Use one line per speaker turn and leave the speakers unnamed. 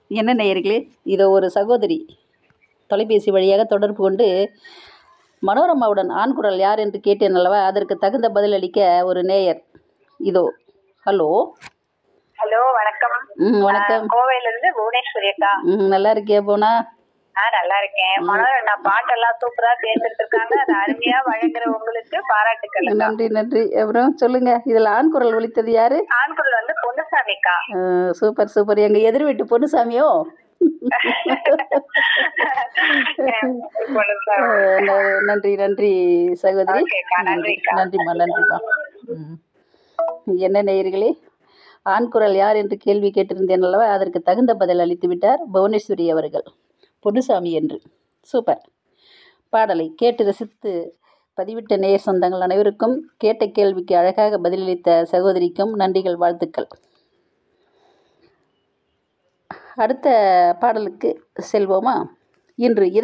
என்ன நேயர்களே இதோ ஒரு சகோதரி தொலைபேசி வழியாக தொடர்பு கொண்டு மனோரமாவுடன் ஆண் குரல் யார் என்று கேட்டேன் அல்லவா அதற்கு தகுந்த பதில் அளிக்க ஒரு நேயர் இதோ ஹலோ
ஹலோ வணக்கம்
ம் வணக்கம்
நான் கோவையில இருந்து புவனேஸ்வரி அக்கா
ம் நல்லா இருக்கியா போனா
ஆ நல்லா இருக்கேன் மனோரண்ணா பாட்டெல்லாம் சூப்பரா தேர்ந்தெடுத்திருக்காங்க அது அருமையா வழங்குற உங்களுக்கு பாராட்டுக்கள் அக்கா.
நன்றி நன்றி அப்புறம் சொல்லுங்க இதில் ஆண் குரல் ஒலித்தது யாரு
ஆண்குரல் வந்து பொன்னுசாமி அக்கா
அஹ், சூப்பர் சூப்பர் எங்கள் எதிர் வீட்டு பொன்னுசாமியோ
பொன்னுசாமி
அஹ், ந- நன்றி நன்றி சகோதரி
ஓகேக்கா, நன்றிக்கா.
நன்றிம்மா நன்றிம்மா ம். என்ன நேயர்களே ஆண் குரல் யார் என்று கேள்வி கேட்டிருந்தேன் அல்லவா அதற்கு தகுந்த பதில் அளித்து விட்டார் புவனேஸ்வரி அவர்கள் பொன்னுசாமி என்று சூப்பர் பாடலை கேட்டு ரசித்து பதிவிட்ட நேயர் சொந்தங்கள் அனைவருக்கும் கேட்ட கேள்விக்கு அழகாக பதிலளித்த சகோதரிக்கும் நன்றிகள் வாழ்த்துக்கள் அடுத்த பாடலுக்கு செல்வோமா இன்று